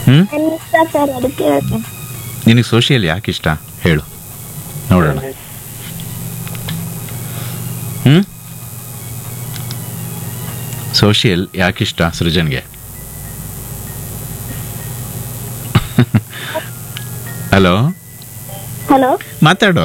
ಹ್ಞೂ ನನ್ ಇಷ್ಟ ಸರ್ ಅದಕ್ಕೆ ಹೇಳ್ತೇನೆ ನಿನಗೆ ಸೋಷಿಯಲ್ ಯಾಕೆ ಇಷ್ಟ ಹೇಳು ನೋಡೋಣ ಹ್ಞೂ ಸೋಷಿಯಲ್ ಯಾಕಿಷ್ಟ ಸೃಜನ್ಗೆ ಹಲೋ ಹಲೋ ಮಾತಾಡು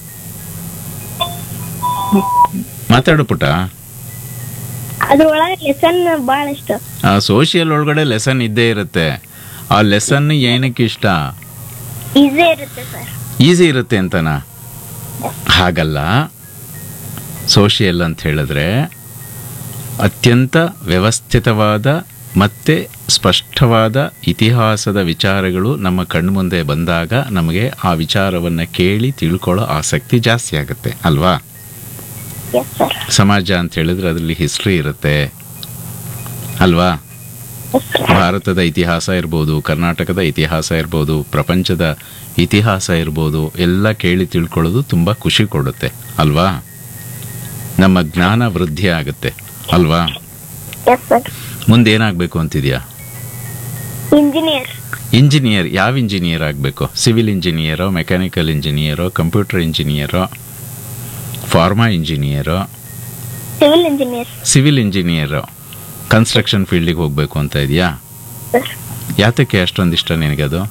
ಮಾತಾಡು ಪುಟ್ಟ ಅದ್ರೊಳಗೆ ಲೆಸನ್ ಭಾಳ ಇಷ್ಟ ಆ ಸೋಷಿಯಲ್ ಒಳಗಡೆ ಲೆಸನ್ ಇದ್ದೇ ಇರುತ್ತೆ ಆ ಲೆಸನ್ ಏನಕ್ಕೆ ಇಷ್ಟ ಈಸಿ ಇರುತ್ತೆ ಸರ್ ಈಸಿ ಇರುತ್ತೆ ಅಂತನಾ ಹಾಗಲ್ಲ ಸೋಷಿಯಲ್ ಅಂತ ಹೇಳಿದ್ರೆ ಅತ್ಯಂತ ವ್ಯವಸ್ಥಿತವಾದ ಮತ್ತೆ ಸ್ಪಷ್ಟವಾದ ಇತಿಹಾಸದ ವಿಚಾರಗಳು ನಮ್ಮ ಕಣ್ಮುಂದೆ ಬಂದಾಗ ನಮಗೆ ಆ ವಿಚಾರವನ್ನು ಕೇಳಿ ತಿಳ್ಕೊಳ್ಳೋ ಆಸಕ್ತಿ ಜಾಸ್ತಿ ಆಗುತ್ತೆ ಅಲ್ವಾ ಎಸ್ ಸರ್ ಸಮಾಜ ಅಂತ ಹೇಳಿದ್ರೆ ಅದರಲ್ಲಿ ಹಿಸ್ಟ್ರಿ ಇರುತ್ತೆ ಅಲ್ವಾ ಎಸ್ ಸರ್ ಭಾರತದ ಇತಿಹಾಸ ಇರ್ಬೋದು ಕರ್ನಾಟಕದ ಇತಿಹಾಸ ಇರ್ಬೋದು ಪ್ರಪಂಚದ ಇತಿಹಾಸ ಇರ್ಬೋದು ಎಲ್ಲ ಕೇಳಿ ತಿಳ್ಕೊಳ್ಳೋದು ತುಂಬ ಖುಷಿ ಕೊಡುತ್ತೆ ಅಲ್ವಾ ನಮ್ಮ ಜ್ಞಾನ ವೃದ್ಧಿ ಆಗುತ್ತೆ ಅಲ್ವಾ ಎಸ್ ಸರ್ ಮುಂದೆ ಏನಾಗಬೇಕು ಅಂತಿದ್ಯಾ ಇಂಜಿನಿಯರ್ ಇಂಜಿನಿಯರ್ ಯಾವ ಇಂಜಿನಿಯರ್ ಆಗಬೇಕು ಸಿವಿಲ್ ಇಂಜಿನಿಯರೋ ಮೆಕ್ಯಾನಿಕಲ್ ಇಂಜಿನಿಯರೋ ಕಂಪ್ಯೂಟರ್ ಇಂಜಿನಿಯರೋ ಫಾರ್ಮಾ ಇಂಜಿನಿಯರೋ civil engineer civil engineer construction ಫೀಲ್ಡಿಗೆ ಹೋಗಬೇಕು ಅಂತ ಇದೆಯಾ ಸರ್ ಯಾತಕ್ಕೆ ಅಷ್ಟೊಂದು ಇಷ್ಟ ನಿನಗದು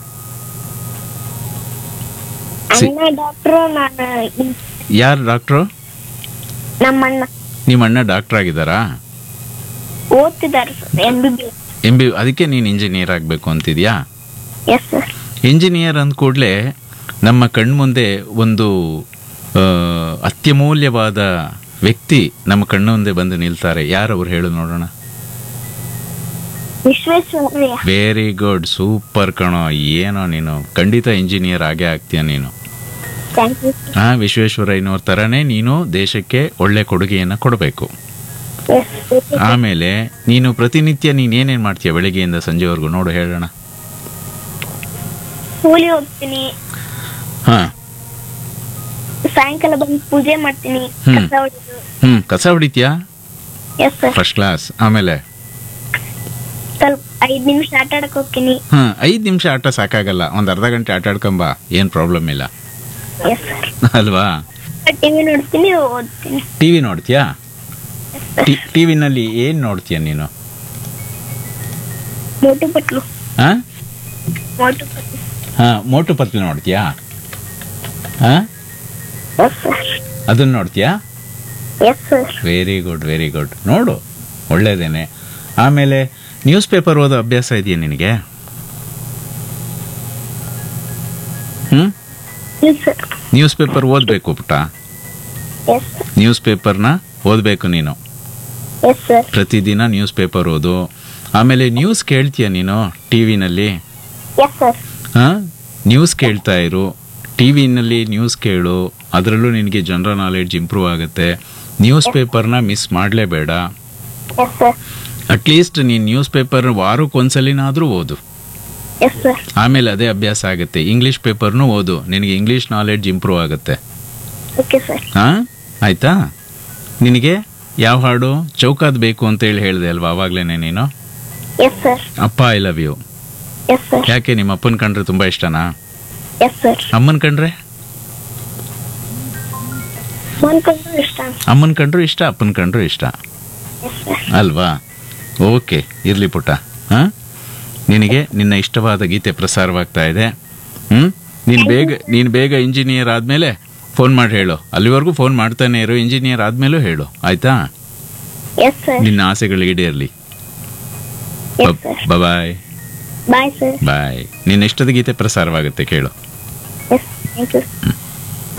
ಸಿ- ಅಣ್ಣ ಡಾಕ್ಟ್ರು ನಾನು ಇನ್- ಯಾರು ಡಾಕ್ಟ್ರು ನಮ್ಮ ಅಣ್ಣ ನಿಮ್ಮ ಅಣ್ಣ ಡಾಕ್ಟರ್ ಆಗಿದ್ದಾರಾ ಓದ್ತಿದ್ದಾರೆ sir M B B M B ಅದಕ್ಕೆ ನೀನು ಇಂಜಿನಿಯರ್ ಆಗಬೇಕು ಅಂತಿದ್ಯಾ ಎಸ್ ಸರ್ ಇಂಜಿನಿಯರ್ ಅಂದ ಕೂಡಲೇ ನಮ್ಮ ಕಣ್ಮುಂದೆ ಒಂದು ಆ, ಅತ್ಯಮೂಲ್ಯವಾದ ವ್ಯಕ್ತಿ ನಮ್ಮ ಕಣ್ಣು ಮುಂದೆ ಬಂದು ನಿಲ್ತಾರೆ ಯಾರು ಅವ್ರು ಹೇಳು ನೋಡೋಣ ವಿಶ್ವೇಶ್ವರಯ್ಯ ವೆರಿ ಗುಡ್ ಸೂಪರ್ ಕಣೋ ಏನೋ ನೀನು ಖಂಡಿತ ಇಂಜಿನಿಯರ್ ಆಗೇ ಆಗ್ತೀಯ ನೀನು ಥ್ಯಾಂಕ್ ಯು ಆ ವಿಶ್ವೇಶ್ವರಯ್ಯನವ್ರ ಥರನೇ ನೀನು ದೇಶಕ್ಕೆ ಒಳ್ಳೆ ಕೊಡುಗೆಯನ್ನು ಕೊಡಬೇಕು ಎಸ್ ಆಮೇಲೆ ನೀನು ಪ್ರತಿನಿತ್ಯ ನೀನು ಏನೇನು ಮಾಡ್ತೀಯ ಬೆಳಿಗ್ಗೆಯಿಂದ ಸಂಜೆವರೆಗೂ ನೋಡು ಹೇಳೋಣ ಸ್ಕೂಲಿಗೆ ಹೋಗ್ತೀನಿ ಹಾಂ ಸಾಯಂಕಾಲ ಬಂದು ಪೂಜೆ ಮಾಡ್ತೀನಿ ಹ್ಮ್. ಕಸ ಹೊಡೆದು ಹ್ಞೂ ಕಸ ಹೊಡಿತೀಯಾ ಎಸ್ ಸರ್ ಫಸ್ಟ್ ಕ್ಲಾಸ್ ಆಮೇಲೆ ಸ್ವಲ್ಪ ಐದ್ ನಿಮಿಷ ಆಟ ಆಡಕ್ ಹೋಗ್ತೀನಿ ಹಾಂ ಐದು ನಿಮಿಷ ಆಟ ಸಾಕಾಗಲ್ಲ ಒಂದು ಅರ್ಧ ಗಂಟೆ ಆಟ ಆಡ್ಕೊಂಬ ಏನು ಪ್ರಾಬ್ಲಮ್ ಇಲ್ಲ ಎಸ್ ಸರ್ ಅಲ್ವಾ ಟಿವಿ ನೋಡ್ತೀನಿ ಓದ್ತೀನಿ ಟಿ ವಿ ನೋಡ್ತೀಯಾ ಟಿ ವಿನಲ್ಲಿ ಏನು ನೋಡ್ತೀಯ ನೀನು ಮೋಟು ಪಟ್ಲು ಹಾಂ ಮೋಟು ಪಟ್ಲು ಹಾಂ ಮೋಟು ಪತ್ಲು ನೋಡ್ತೀಯಾ ಹಾಂ ಎಸ್ ಸರ್ ಅದನ್ನು ನೋಡ್ತೀಯಾ yes sir very good very good ನೋಡು ಒಳ್ಳೇದೇನೆ ಆಮೇಲೆ ನ್ಯೂಸ್ ಪೇಪರ್ ಓದೋ ಅಭ್ಯಾಸ ಇದೆಯಾ ನಿನಗೆ ಹ್ಞೂ ಇಲ್ಲ ಸರ್ ನ್ಯೂಸ್ ಪೇಪರ್ ಓದಬೇಕು ಪುಟ್ಟ ಎಸ್ ನ್ಯೂಸ್ ಪೇಪರ್ನ ಓದಬೇಕು ನೀನು ಎಸ್ ಸರ್ ಪ್ರತಿದಿನ ನ್ಯೂಸ್ ಪೇಪರ್ ಓದು ಆಮೇಲೆ ನ್ಯೂಸ್ ಕೇಳ್ತೀಯ ನೀನು ಟಿ ವಿನಲ್ಲಿ ಎಸ್ ಸರ್ ಹಾಂ ನ್ಯೂಸ್ ಕೇಳ್ತಾ ಇರು ಟಿ ವಿನಲ್ಲಿ ನ್ಯೂಸ್ ಕೇಳು ಅದರಲ್ಲೂ ನಿನಗೆ ಜನರಲ್ ನಾಲೆಡ್ಜ್ ಇಂಪ್ರೂವ್ ಆಗುತ್ತೆ ನ್ಯೂಸ್ ಪೇಪರ್ನ ಮಿಸ್ ಮಾಡಲೇಬೇಡ ಎಸ್ ಸರ್ ಅಟ್ಲೀಸ್ಟ್ ನೀನು ನ್ಯೂಸ್ ಪೇಪರ್ ವಾರಕ್ಕೊಂದ್ಸಲಿನಾದರೂ ಓದು ಎಸ್ ಸರ್ ಆಮೇಲೆ ಅದೇ ಅಭ್ಯಾಸ ಆಗುತ್ತೆ ಇಂಗ್ಲೀಷ್ ಪೇಪರ್ನು ಓದು ನಿನಗೆ ಇಂಗ್ಲೀಷ್ ನಾಲೆಡ್ಜ್ ಇಂಪ್ರೂವ್ ಆಗುತ್ತೆ ಓಕೆ ಸರ್ ಹಾಂ ಆಯಿತಾ ನಿನಗೆ ಯಾವ ಹಾಡು ಚೌಕಾದ್ ಬೇಕು ಅಂತೇಳಿ ಹೇಳಿದೆ ಅಲ್ವಾ ಆವಾಗಲೇ ನೀನು ಎಸ್ ಸರ್ ಅಪ್ಪ I love you yes sir ಯಾಕೆ ನಿಮ್ಮ ಅಪ್ಪನ ಕಂಡ್ರೆ ತುಂಬ ಇಷ್ಟನಾ ಎಸ್ ಸರ್ ಅಮ್ಮನ ಕಂಡ್ರೆ ಮನ್ಕೊಂಡ್ರು ಇಷ್ಟ ಅಮ್ಮನ ಕಂಡ್ರು ಇಷ್ಟ ಅಪ್ಪನ ಕಂಡ್ರು ಇಷ್ಟ ಎಸ್ ಸರ್ ಅಲ್ವಾ ಓಕೆ ಇರಲಿ ಪುಟ್ಟ ಹಾಂ ನಿನಗೆ ನಿನ್ನ ಇಷ್ಟವಾದ ಗೀತೆ ಪ್ರಸಾರವಾಗ್ತಾ ಇದೆ ಹ್ಞೂ ನೀನು ಬೇಗ ನೀನು ಬೇಗ ಇಂಜಿನಿಯರ್ ಆದಮೇಲೆ ಫೋನ್ ಮಾಡಿ ಹೇಳು ಅಲ್ಲಿವರೆಗೂ ಫೋನ್ ಮಾಡ್ತಾನೆ ಇರು ಇಂಜಿನಿಯರ್ ಆದಮೇಲೂ ಹೇಳು ಆಯಿತಾ ಎಸ್ ಸರ್ ನಿನ್ನ ಆಸೆಗಳು ಈಡೇರಲಿ yes sir bye bye sir bye ನಿನ್ನ ಇಷ್ಟದ ಗೀತೆ ಪ್ರಸಾರವಾಗುತ್ತೆ ಕೇಳು ಎಸ್ ಥ್ಯಾಂಕ್ ಯು